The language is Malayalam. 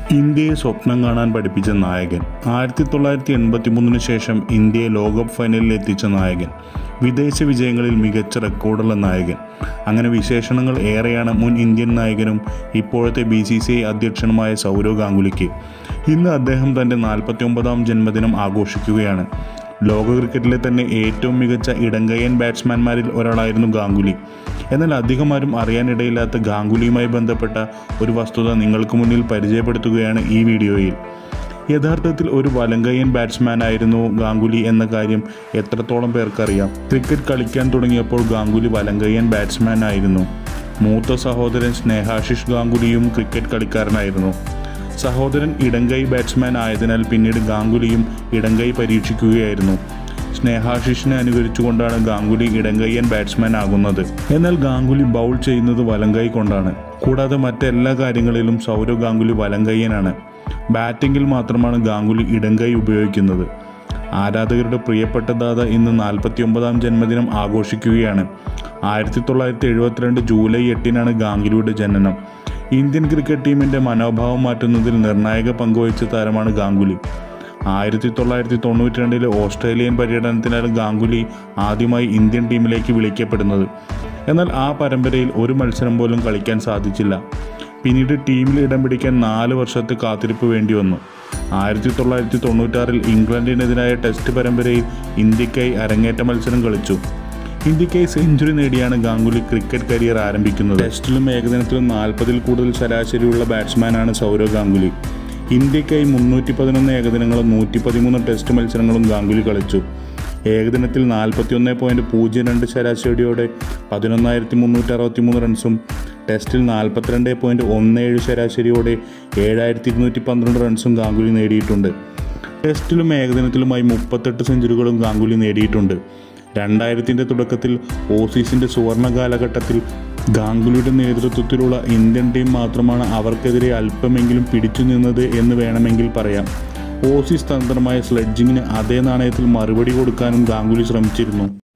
ഇന്ത്യയെ സ്വപ്നം കാണാൻ പഠിപ്പിച്ച നായകൻ ആയിരത്തി തൊള്ളായിരത്തി എൺപത്തി മൂന്നിന് ശേഷം ഇന്ത്യയെ ലോകകപ്പ് ഫൈനലിൽ എത്തിച്ച നായകൻ വിദേശ വിജയങ്ങളിൽ മികച്ച റെക്കോർഡുള്ള നായകൻ അങ്ങനെ വിശേഷണങ്ങൾ ഏറെയാണ് മുൻ ഇന്ത്യൻ നായകനും ഇപ്പോഴത്തെ ബി സി സി ഐ അധ്യക്ഷനുമായ സൗരവ് ഗാംഗുലിക്ക് ഇന്ന് അദ്ദേഹം തൻ്റെ നാൽപ്പത്തി ഒമ്പതാം ജന്മദിനം ആഘോഷിക്കുകയാണ് ലോക ക്രിക്കറ്റിലെ തന്നെ ഏറ്റവും മികച്ച ഇടങ്കയ്യൻ ബാറ്റ്സ്മാൻമാരിൽ ഒരാളായിരുന്നു ഗാംഗുലി എന്നാൽ അധികമാരും അറിയാനിടയില്ലാത്ത ഗാംഗുലിയുമായി ബന്ധപ്പെട്ട ഒരു വസ്തുത നിങ്ങൾക്ക് മുന്നിൽ പരിചയപ്പെടുത്തുകയാണ് ഈ വീഡിയോയിൽ യഥാർത്ഥത്തിൽ ഒരു വലങ്കയ്യൻ ബാറ്റ്സ്മാൻ ആയിരുന്നു ഗാംഗുലി എന്ന കാര്യം എത്രത്തോളം പേർക്കറിയാം ക്രിക്കറ്റ് കളിക്കാൻ തുടങ്ങിയപ്പോൾ ഗാംഗുലി വലങ്കയ്യൻ ബാറ്റ്സ്മാൻ ആയിരുന്നു മൂത്ത സഹോദരൻ സ്നേഹാശിഷ് ഗാംഗുലിയും ക്രിക്കറ്റ് കളിക്കാരനായിരുന്നു സഹോദരൻ ഇടങ്കൈ ബാറ്റ്സ്മാൻ ആയതിനാൽ പിന്നീട് ഗാംഗുലിയും ഇടങ്കൈ പരീക്ഷിക്കുകയായിരുന്നു സ്നേഹാശിഷിനെ അനുകരിച്ചുകൊണ്ടാണ് ഗാംഗുലി ഇടങ്കയ്യൻ ബാറ്റ്സ്മാൻ ആകുന്നത് എന്നാൽ ഗാംഗുലി ബൗൾ ചെയ്യുന്നത് വലങ്കൈ കൊണ്ടാണ് കൂടാതെ മറ്റെല്ലാ കാര്യങ്ങളിലും സൗരവ് ഗാംഗുലി വലങ്കയ്യനാണ് ബാറ്റിങ്ങിൽ മാത്രമാണ് ഗാംഗുലി ഇടങ്കൈ ഉപയോഗിക്കുന്നത് ആരാധകരുടെ പ്രിയപ്പെട്ട ദാദ ഇന്ന് നാൽപ്പത്തി ഒമ്പതാം ജന്മദിനം ആഘോഷിക്കുകയാണ് ആയിരത്തി തൊള്ളായിരത്തി എഴുപത്തിരണ്ട് ജൂലൈ എട്ടിനാണ് ഗാംഗുലിയുടെ ജനനം ഇന്ത്യൻ ക്രിക്കറ്റ് ടീമിന്റെ മനോഭാവം മാറ്റുന്നതിൽ നിർണായക പങ്കുവഹിച്ച താരമാണ് ഗാംഗുലി ആയിരത്തി തൊള്ളായിരത്തി തൊണ്ണൂറ്റി രണ്ടിലെ ഓസ്ട്രേലിയൻ പര്യടനത്തിനാണ് ഗാംഗുലി ആദ്യമായി ഇന്ത്യൻ ടീമിലേക്ക് വിളിക്കപ്പെടുന്നത് എന്നാൽ ആ പരമ്പരയിൽ ഒരു മത്സരം പോലും കളിക്കാൻ സാധിച്ചില്ല പിന്നീട് ടീമിൽ ഇടം പിടിക്കാൻ നാല് വർഷത്തെ കാത്തിരിപ്പ് വേണ്ടി വന്നു ആയിരത്തി തൊള്ളായിരത്തി തൊണ്ണൂറ്റാറിൽ ഇംഗ്ലണ്ടിനെതിരായ ടെസ്റ്റ് പരമ്പരയിൽ ഇന്ത്യക്കായി അരങ്ങേറ്റ മത്സരം കളിച്ചു ഇന്ത്യക്കായി സെഞ്ചുറി നേടിയാണ് ഗാംഗുലി ക്രിക്കറ്റ് കരിയർ ആരംഭിക്കുന്നത് ടെസ്റ്റിലും ഏകദിനത്തിലും നാൽപ്പതിൽ കൂടുതൽ ശരാശരിയുള്ള ബാറ്റ്സ്മാനാണ് സൗരവ് ഗാംഗുലി ഇന്ത്യക്കായി മുന്നൂറ്റി പതിനൊന്ന് ഏകദിനങ്ങളും നൂറ്റി പതിമൂന്ന് ടെസ്റ്റ് മത്സരങ്ങളും ഗാംഗുലി കളിച്ചു ഏകദിനത്തിൽ നാൽപ്പത്തിയൊന്ന് പോയിൻറ്റ് പൂജ്യം രണ്ട് ശരാശരിയോടെ പതിനൊന്നായിരത്തി മുന്നൂറ്റി അറുപത്തി മൂന്ന് റൺസും ടെസ്റ്റിൽ നാൽപ്പത്തിരണ്ട് പോയിൻറ്റ് ഒന്ന് ഏഴ് ശരാശരിയോടെ ഏഴായിരത്തി ഇരുന്നൂറ്റി പന്ത്രണ്ട് റൺസും ഗാംഗുലി നേടിയിട്ടുണ്ട് ടെസ്റ്റിലും ഏകദിനത്തിലുമായി മുപ്പത്തെട്ട് സെഞ്ചുറികളും ഗാംഗുലി നേടിയിട്ടുണ്ട് രണ്ടായിരത്തിൻ്റെ തുടക്കത്തിൽ ഓസീസിൻ്റെ സുവർണ കാലഘട്ടത്തിൽ ഗാംഗുലിയുടെ നേതൃത്വത്തിലുള്ള ഇന്ത്യൻ ടീം മാത്രമാണ് അവർക്കെതിരെ അല്പമെങ്കിലും പിടിച്ചു നിന്നത് എന്ന് വേണമെങ്കിൽ പറയാം ഓസീസ് തന്ത്രമായ സ്ലെഡ്ജിങ്ങിന് അതേ നാണയത്തിൽ മറുപടി കൊടുക്കാനും ഗാംഗുലി ശ്രമിച്ചിരുന്നു